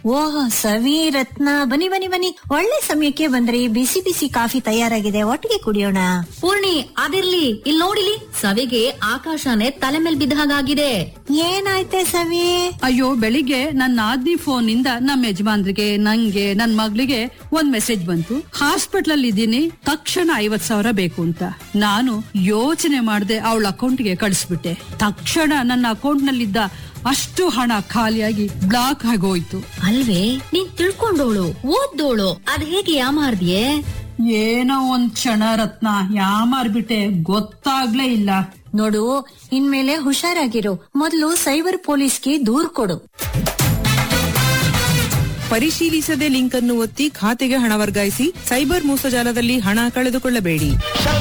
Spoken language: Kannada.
ಓಹ್ ಸವಿ ರತ್ನ ಬನ್ನಿ ಬನ್ನಿ ಬನ್ನಿ ಒಳ್ಳೆ ಸಮಯಕ್ಕೆ ಬಂದ್ರಿ ಬಿಸಿ ಬಿಸಿ ಕಾಫಿ ತಯಾರಾಗಿದೆ ಒಟ್ಟಿಗೆ ಕುಡಿಯೋಣ ಪೂರ್ಣಿ ಅದಿರ್ಲಿ ಇಲ್ಲಿ ನೋಡಿಲಿ ಸವಿಗೆ ಆಕಾಶನೇ ತಲೆ ಮೇಲ್ ಬಿದ್ದ ಹಾಗಾಗಿದೆ ಏನಾಯ್ತೆ ಸವಿ ಅಯ್ಯೋ ಬೆಳಿಗ್ಗೆ ನನ್ನ ಆದ್ನಿ ಫೋನ್ ಇಂದ ನಮ್ಮ ಯಜಮಾನ್ರಿಗೆ ನಂಗೆ ನನ್ ಮಗಳಿಗೆ ಒಂದ್ ಮೆಸೇಜ್ ಬಂತು ಹಾಸ್ಪಿಟಲ್ ಅಲ್ಲಿ ಇದ್ದೀನಿ ತಕ್ಷಣ ಐವತ್ ಸಾವಿರ ಬೇಕು ಅಂತ ನಾನು ಯೋಚನೆ ಮಾಡದೆ ಅವಳ ಅಕೌಂಟ್ಗೆ ಕಳಿಸ್ಬಿಟ್ಟೆ ತಕ್ಷಣ ನನ್ನ ಅಕೌಂಟ್ ನಲ್ಲಿದ್ದ ಅಷ್ಟು ಹಣ ಖಾಲಿಯಾಗಿ ಬ್ಲಾಕ್ ಆಗೋಯ್ತು ಅಲ್ವೇ ನೀನ್ ತಿಳ್ಕೊಂಡೋಳು ಓದ್ದೋಳು ಅದ್ ಹೇಗೆ ಯಾಮಾರ್ದಿಯೇ ಏನೋ ಒಂದ್ ಕ್ಷಣ ರತ್ನ ಯಾಮಾರ್ಬಿಟ್ಟೆ ಗೊತ್ತಾಗ್ಲೇ ಇಲ್ಲ ನೋಡು ಇನ್ಮೇಲೆ ಹುಷಾರಾಗಿರು ಮೊದಲು ಸೈಬರ್ ಪೊಲೀಸ್ಗೆ ದೂರ್ ಕೊಡು ಪರಿಶೀಲಿಸದೆ ಲಿಂಕ್ ಅನ್ನು ಒತ್ತಿ ಖಾತೆಗೆ ಹಣ ವರ್ಗಾಯಿಸಿ ಸೈಬರ್ ಮೋಸಜಾಲದಲ್ಲಿ ಹಣ ಕಳೆದುಕೊಳ್ಳಬೇಡಿ